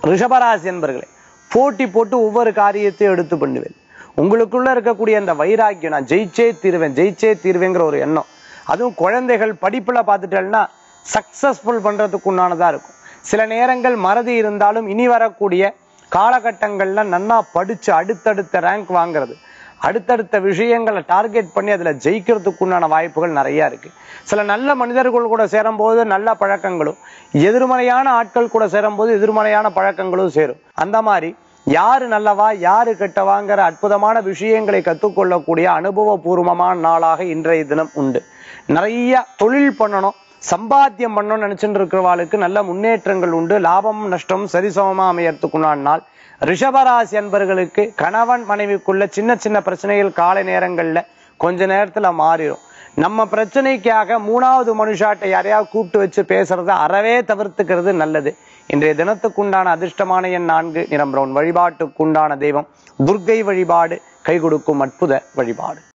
ரிஷபராசி என்பர்களே போட்டி போட்டு ஒவ்வொரு காரியத்தையும் எடுத்து பண்ணுவேன் உங்களுக்குள்ள இருக்கக்கூடிய அந்த வைராக்கியம் நான் ஜெயிச்சே தீருவேன் ஜெயிச்சே தீருவேங்கிற ஒரு எண்ணம் அதுவும் குழந்தைகள் படிப்புல பார்த்துட்டேன்னா சக்சஸ்ஃபுல் பண்றதுக்கு உண்டானதா இருக்கும் சில நேரங்கள் மறதி இருந்தாலும் இனி வரக்கூடிய காலகட்டங்கள்ல நன்னா படிச்சு அடுத்தடுத்த ரேங்க் வாங்குறது அடுத்தடுத்த விஷயங்களை டார்கெட் பண்ணி அதுல ஜெயிக்கிறதுக்கு உண்டான வாய்ப்புகள் நிறைய இருக்கு சில நல்ல மனிதர்கள் கூட சேரும்போது நல்ல பழக்கங்களும் எதிர்மறையான ஆட்கள் கூட சேரும்போது எதிர்மறையான பழக்கங்களும் சேரும் அந்த மாதிரி யாரு நல்லவா யாரு கெட்டவாங்கிற அற்புதமான விஷயங்களை கத்துக்கொள்ளக்கூடிய அனுபவபூர்வமான நாளாக இன்றைய தினம் உண்டு நிறைய தொழில் பண்ணணும் சம்பாத்தியம் பண்ணணும்னு நினைச்சுட்டு இருக்கிறவாளுக்கு நல்ல முன்னேற்றங்கள் உண்டு லாபம் நஷ்டம் சரிசமமா அமையறதுக்குண்டான நாள் ரிஷபராசி அன்பர்களுக்கு கணவன் மனைவிக்குள்ள சின்ன சின்ன பிரச்சனைகள் காலை நேரங்கள்ல கொஞ்ச நேரத்துல மாறிடும் நம்ம பிரச்சனைக்காக மூணாவது மனுஷாட்டை யாரையாவது கூப்பிட்டு வச்சு பேசுறத அறவே தவிர்த்துக்கிறது நல்லது இன்றைய தினத்துக்குண்டான அதிர்ஷ்டமான எண் நான்கு நிறம் பிரவுன் வழிபாட்டுக்குண்டான தெய்வம் துர்க்கை வழிபாடு கை கொடுக்கும் அற்புத வழிபாடு